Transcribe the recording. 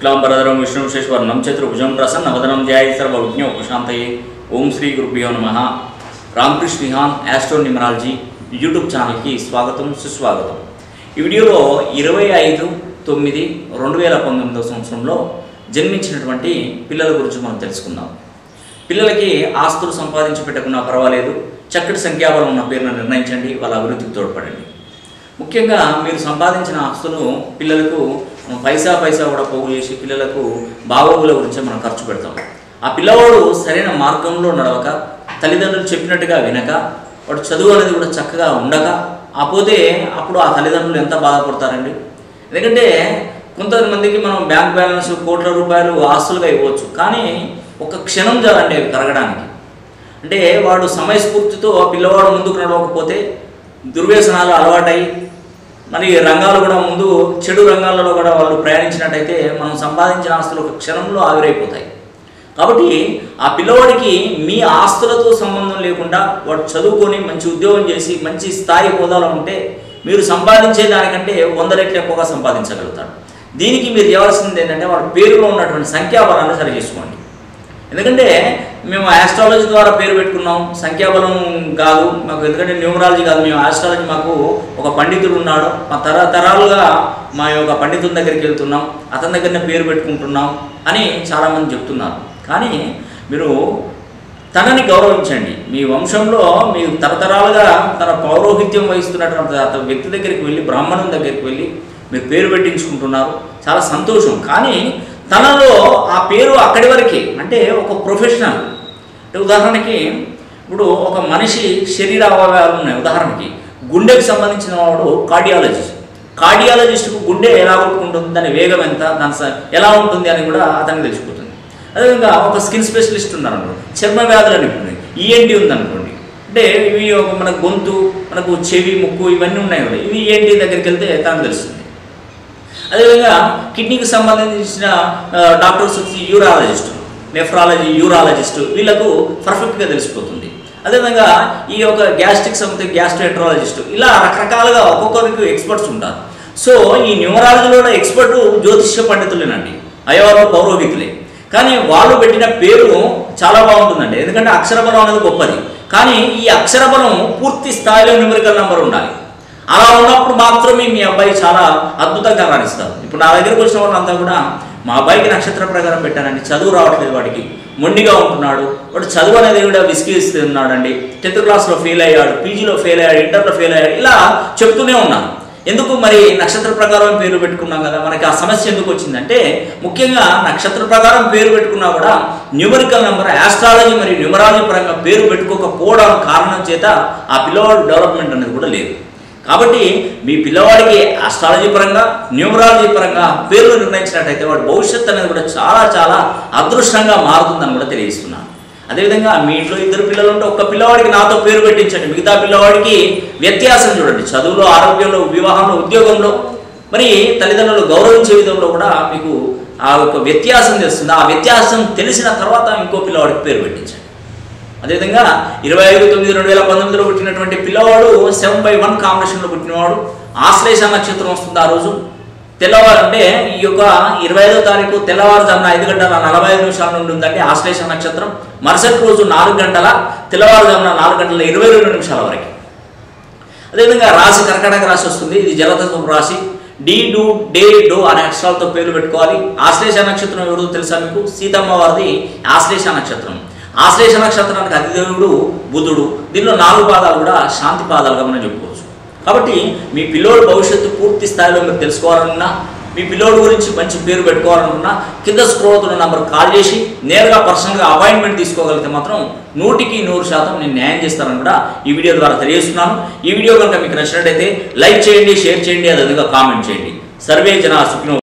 శుక్లాంబరధరం విష్ణుశేశ్వరణం చతుర్భుజం ప్రసన్నవదనం ధ్యాయ సర్వజ్ఞ ఉపశాంతయే ఓం శ్రీ గురుభ్యో నమ Ramakrishna Vihan astro numerology YouTube ఛానల్కి స్వాగతం సుస్వాగతం ఈ వీడియోలో ఇరవై ఐదు తొమ్మిది రెండు వేల పంతొమ్మిదవ సంవత్సరంలో జన్మించినటువంటి పిల్లల గురించి మనం తెలుసుకుందాం పిల్లలకి ఆస్తులు సంపాదించి పెట్టకున్నా పర్వాలేదు చక్కటి సంఖ్యాబలం ఉన్న పేరును నిర్ణయించండి వాళ్ళ అభివృద్ధికి తోడ్పడండి ముఖ్యంగా మీరు సంపాదించిన ఆస్తులు పిల్లలకు మనం పైసా పైసా కూడా పోగు చేసి పిల్లలకు బాగోగుల గురించి మనం ఖర్చు పెడతాం ఆ పిల్లవాడు సరైన మార్గంలో నడవక తల్లిదండ్రులు చెప్పినట్టుగా వినక వాడు చదువు అనేది కూడా చక్కగా ఉండక ఆ పోతే అప్పుడు ఆ తల్లిదండ్రులు ఎంత బాధపడతారండి ఎందుకంటే కొంతమందికి మనం బ్యాంక్ బ్యాలెన్స్ కోట్ల రూపాయలు ఆస్తులుగా ఇవ్వచ్చు కానీ ఒక క్షణం చాలండి అవి కరగడానికి అంటే వాడు సమయస్ఫూర్తితో ఆ పిల్లవాడు ముందుకు నడవకపోతే దుర్వ్యసనాలు అలవాటై మరి రంగాలు కూడా ముందు చెడు రంగాలలో కూడా వాళ్ళు ప్రయాణించినట్టయితే మనం సంపాదించిన ఆస్తులు ఒక క్షణంలో ఆవిరైపోతాయి కాబట్టి ఆ పిల్లవాడికి మీ ఆస్తులతో సంబంధం లేకుండా వాడు చదువుకొని మంచి ఉద్యోగం చేసి మంచి స్థాయి హోదాలో ఉంటే మీరు సంపాదించే దానికంటే వంద రెట్లు ఎక్కువగా సంపాదించగలుగుతాడు దీనికి మీరు చేయాల్సింది ఏంటంటే వాడి పేరులో ఉన్నటువంటి సంఖ్యాబలాన్ని సరి చేసుకోండి ఎందుకంటే మేము ఆస్ట్రాలజీ ద్వారా పేరు పెట్టుకున్నాం సంఖ్యాబలం కాదు మాకు ఎందుకంటే న్యూమరాలజీ కాదు మేము ఆస్ట్రాలజీ మాకు ఒక పండితుడు ఉన్నాడు మా తరతరాలుగా మా యొక్క పండితుని దగ్గరికి వెళ్తున్నాం అతని దగ్గరనే పేరు పెట్టుకుంటున్నాం అని చాలామంది చెప్తున్నారు కానీ మీరు తనని గౌరవించండి మీ వంశంలో మీ తరతరాలుగా తన పౌరోహిత్యం వహిస్తున్నటువంటి అతని వ్యక్తి దగ్గరికి వెళ్ళి బ్రాహ్మణుని దగ్గరికి వెళ్ళి మీరు పేరు పెట్టించుకుంటున్నారు చాలా సంతోషం కానీ తనలో ఆ పేరు అక్కడి వరకే అంటే ఒక ప్రొఫెషనల్ అంటే ఉదాహరణకి ఇప్పుడు ఒక మనిషి శరీర అవయవాలు ఉన్నాయి ఉదాహరణకి గుండెకి సంబంధించిన వాడు కార్డియాలజిస్ట్ కార్డియాలజిస్ట్కు గుండె ఎలా కొట్టుకుంటుంది దాని వేగం ఎంత దాని స- ఎలా ఉంటుంది అని కూడా అతనికి తెలిసిపోతుంది అదేవిధంగా ఒక స్కిన్ స్పెషలిస్ట్ ఉన్నారు అనుకోండి చర్మ వ్యాధులు నిపుణుడు ఈఎన్టీ ఉందనుకోండి అంటే ఇవి ఒక మన గొంతు మనకు చెవి ముక్కు ఇవన్నీ ఉన్నాయి కదా ఇవి ఈఎన్టీ దగ్గరికి వెళ్తే తనకు తెలుస్తుంది అదేవిధంగా కిడ్నీకి సంబంధించిన ఆ, డాక్టర్స్ వచ్చి యూరాలజిస్ట్ నెఫ్రాలజీ యూరాలజిస్ట్ వీళ్ళకు పర్ఫెక్ట్గా తెలిసిపోతుంది అదేవిధంగా ఈ యొక్క గ్యాస్ట్రిక్ సంబంధించి గ్యాస్ట్రోఎంట్రాలజిస్ట్ ఇలా రకరకాలుగా ఒక్కొక్కరికి ఎక్స్పర్ట్స్ ఉంటారు సో ఈ న్యూమరాలజీలో ఎక్స్పర్ట్ జ్యోతిష్య పండితులేనండి అయ్యవారు పౌరోహితులే కానీ వాళ్ళు పెట్టిన పేరు చాలా బాగుంటుందండి ఎందుకంటే అక్షరబలం అనేది గొప్పది కానీ ఈ అక్షరబలం పూర్తి స్థాయిలో న్యూమరికల్ నెంబర్ ఉండాలి అలా ఉన్నప్పుడు మాత్రమే మీ అబ్బాయి చాలా అద్భుతంగా రాణిస్తారు ఇప్పుడు నా దగ్గరకు వచ్చిన వాళ్ళంతా కూడా మా అబ్బాయికి నక్షత్ర ప్రకారం పెట్టానండి చదువు రావట్లేదు వాడికి మొండిగా ఉంటున్నాడు వాడు చదువు అనేది కూడా విసిగిస్తున్నాడండి టెన్త్ క్లాస్లో ఫెయిల్ అయ్యాడు పీజీలో ఫెయిల్ అయ్యాడు ఇంటర్లో ఫెయిల్ అయ్యాడు ఇలా చెప్తూనే ఉన్నాను ఎందుకు మరి నక్షత్ర ప్రకారం పేరు పెట్టుకున్నాం కదా మనకి ఆ సమస్య ఎందుకు వచ్చిందంటే ముఖ్యంగా నక్షత్ర ప్రకారం పేరు పెట్టుకున్నా కూడా న్యూమరికల్ నెంబర్ ఆస్ట్రాలజీ మరియు న్యూమరాలజీ పరంగా పేరు పెట్టుకోకపోవడం కారణం చేత ఆ పిల్లవాడు డెవలప్మెంట్ అనేది కూడా లేదు కాబట్టి మీ పిల్లవాడికి ఆస్ట్రాలజీ పరంగా న్యూమరాలజీ పరంగా పేర్లు నిర్ణయించినట్టయితే వాడి భవిష్యత్తు అనేది కూడా చాలా చాలా అదృష్టంగా మారుతుందని కూడా తెలియజేస్తున్నాను అదేవిధంగా మీ ఇంట్లో ఇద్దరు పిల్లలు ఉంటే ఒక్క పిల్లవాడికి నాతో పేరు పెట్టించండి మిగతా పిల్లవాడికి వ్యత్యాసం చూడండి చదువులో ఆరోగ్యంలో వివాహంలో ఉద్యోగంలో మరి తల్లిదండ్రులు గౌరవించే విధంలో కూడా మీకు ఆ యొక్క వ్యత్యాసం తెలుస్తుంది ఆ వ్యత్యాసం తెలిసిన తర్వాత ఇంకో పిల్లవాడికి పేరు పెట్టించండి అదేవిధంగా ఇరవై ఐదు తొమ్మిది రెండు వేల పంతొమ్మిదిలో పుట్టినటువంటి పిల్లవాడు సెవెన్ బై వన్ కాంబినేషన్లో పుట్టినవాడు ఆశ్లేష నక్షత్రం వస్తుంది ఆ రోజు తెల్లవారు అంటే ఈ యొక్క ఇరవై ఐదో తారీఖు తెల్లవారుజామున ఐదు గంటల నలభై ఐదు నిమిషాల నుండి ఉందండి ఆశ్లేష నక్షత్రం మరుసటి రోజు నాలుగు గంటల తెల్లవారుజామున నాలుగు గంటల ఇరవై రెండు నిమిషాల వరకు అదేవిధంగా రాశి కర్కాటక రాశి వస్తుంది ఇది జలతత్వ రాశి డి డు డే డో అనే అక్షరాలతో పేర్లు పెట్టుకోవాలి ఆశ్లేష నక్షత్రం ఎవరిదో తెలుసా మీకు సీతమ్మ వారిది ఆశ్లేష నక్షత్రం ఆశ్లేష నక్షత్రానికి అధిదేవుడు బుధుడు దీనిలో నాలుగు పాదాలు కూడా శాంతి పాదాలుగా మనం చెప్పుకోవచ్చు కాబట్టి మీ పిల్లోడు భవిష్యత్తు పూర్తి స్థాయిలో మీరు తెలుసుకోవాలన్నా మీ పిల్లోడు గురించి మంచి పేరు పెట్టుకోవాలనుకున్నా కింద స్క్రోల్ అవుతున్న నంబర్ కాల్ చేసి నేరుగా పర్సనల్గా అపాయింట్మెంట్ తీసుకోగలిగితే మాత్రం నూటికి నూరు శాతం నేను న్యాయం చేస్తానని కూడా ఈ వీడియో ద్వారా తెలియజేస్తున్నాను ఈ వీడియో కనుక మీకు నచ్చినట్టయితే లైక్ చేయండి షేర్ చేయండి అదేవిధంగా కామెంట్ చేయండి సర్వే జన సుఖినో